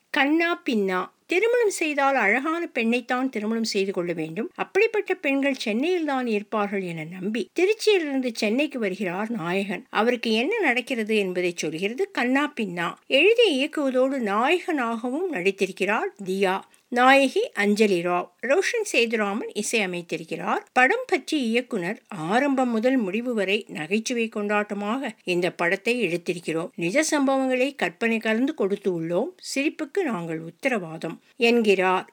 கண்ணா பின்னா திருமணம் செய்தால் அழகான பெண்ணைத்தான் திருமணம் செய்து கொள்ள வேண்டும் அப்படிப்பட்ட பெண்கள் சென்னையில் தான் இருப்பார்கள் என நம்பி திருச்சியிலிருந்து சென்னைக்கு வருகிறார் நாயகன் அவருக்கு என்ன நடக்கிறது என்பதை சொல்கிறது கண்ணா பின்னா எழுதி இயக்குவதோடு நாயகனாகவும் நடித்திருக்கிறார் தியா நாயகி அஞ்சலி ராவ் ரோஷன் சேதுராமன் இசையமைத்திருக்கிறார் படம் பற்றி இயக்குனர் ஆரம்பம் முதல் முடிவு வரை நகைச்சுவை கொண்டாட்டமாக இந்த படத்தை எடுத்திருக்கிறோம் நிஜ சம்பவங்களை கற்பனை கலந்து கொடுத்து உள்ளோம் சிரிப்புக்கு நாங்கள் உத்தரவாதம் என்கிறார்